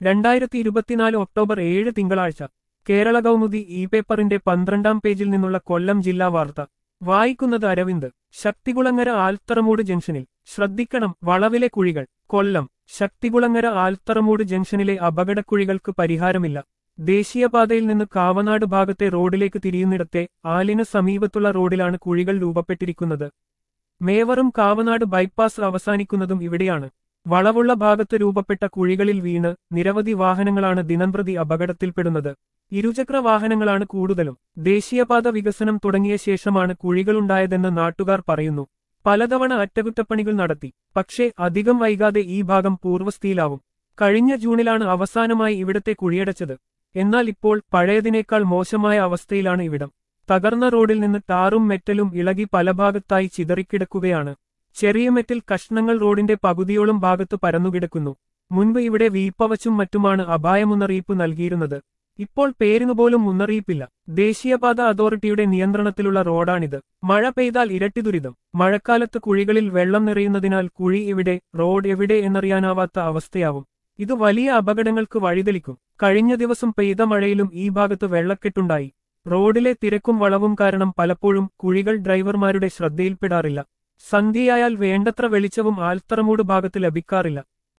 രണ്ടായിരത്തി ഇരുപത്തിനാല് ഒക്ടോബർ ഏഴ് തിങ്കളാഴ്ച കേരള കൗമുദി ഇ പേപ്പറിന്റെ പന്ത്രണ്ടാം പേജിൽ നിന്നുള്ള കൊല്ലം ജില്ലാ വാർത്ത വായിക്കുന്നത് അരവിന്ദ് ശക്തികുളങ്ങര ആൽത്തറമൂട് ജംഗ്ഷനിൽ ശ്രദ്ധിക്കണം വളവിലെ കുഴികൾ കൊല്ലം ശക്തികുളങ്ങര ആൽത്തറമൂട് ജംഗ്ഷനിലെ അപകടക്കുഴികൾക്ക് പരിഹാരമില്ല ദേശീയപാതയിൽ നിന്ന് കാവനാട് ഭാഗത്തെ റോഡിലേക്ക് തിരിയുന്നിടത്തെ ആലിന് സമീപത്തുള്ള റോഡിലാണ് കുഴികൾ രൂപപ്പെട്ടിരിക്കുന്നത് മേവറും കാവനാട് ബൈപ്പാസ് അവസാനിക്കുന്നതും ഇവിടെയാണ് വളവുള്ള ഭാഗത്ത് രൂപപ്പെട്ട കുഴികളിൽ വീണ് നിരവധി വാഹനങ്ങളാണ് ദിനംപ്രതി അപകടത്തിൽപ്പെടുന്നത് ഇരുചക്ര വാഹനങ്ങളാണ് കൂടുതലും ദേശീയപാത വികസനം തുടങ്ങിയ ശേഷമാണ് കുഴികളുണ്ടായതെന്ന് നാട്ടുകാർ പറയുന്നു പലതവണ അറ്റകുറ്റപ്പണികൾ നടത്തി പക്ഷേ അധികം വൈകാതെ ഈ ഭാഗം പൂർവ്വസ്ഥിതിയിലാവും കഴിഞ്ഞ ജൂണിലാണ് അവസാനമായി ഇവിടത്തെ കുഴിയടച്ചത് എന്നാൽ ഇപ്പോൾ പഴയതിനേക്കാൾ മോശമായ അവസ്ഥയിലാണ് ഇവിടം തകർന്ന റോഡിൽ നിന്ന് ടാറും മെറ്റലും ഇളകി പല ഭാഗത്തായി ചിതറിക്കിടക്കുകയാണ് ചെറിയ മെറ്റൽ കഷ്ണങ്ങൾ റോഡിന്റെ പകുതിയോളം ഭാഗത്ത് പരന്നുകിടക്കുന്നു മുൻപ് ഇവിടെ വീപ്പവച്ചും മറ്റുമാണ് അപായമുന്നറിയിപ്പ് നൽകിയിരുന്നത് ഇപ്പോൾ പേരിനുപോലും മുന്നറിയിപ്പില്ല ദേശീയപാത അതോറിറ്റിയുടെ നിയന്ത്രണത്തിലുള്ള റോഡാണിത് മഴ പെയ്താൽ ഇരട്ടി ദുരിതം മഴക്കാലത്ത് കുഴികളിൽ വെള്ളം നിറയുന്നതിനാൽ കുഴി എവിടെ റോഡ് എവിടെ എന്നറിയാനാവാത്ത അവസ്ഥയാവും ഇത് വലിയ അപകടങ്ങൾക്ക് വഴിതെളിക്കും കഴിഞ്ഞ ദിവസം പെയ്ത മഴയിലും ഈ ഭാഗത്ത് വെള്ളക്കെട്ടുണ്ടായി റോഡിലെ തിരക്കും വളവും കാരണം പലപ്പോഴും കുഴികൾ ഡ്രൈവർമാരുടെ ശ്രദ്ധയിൽപ്പെടാറില്ല സന്ധ്യയായാൽ വേണ്ടത്ര വെളിച്ചവും ആൽത്തറമൂട് ഭാഗത്ത് ലഭിക്കാറില്ല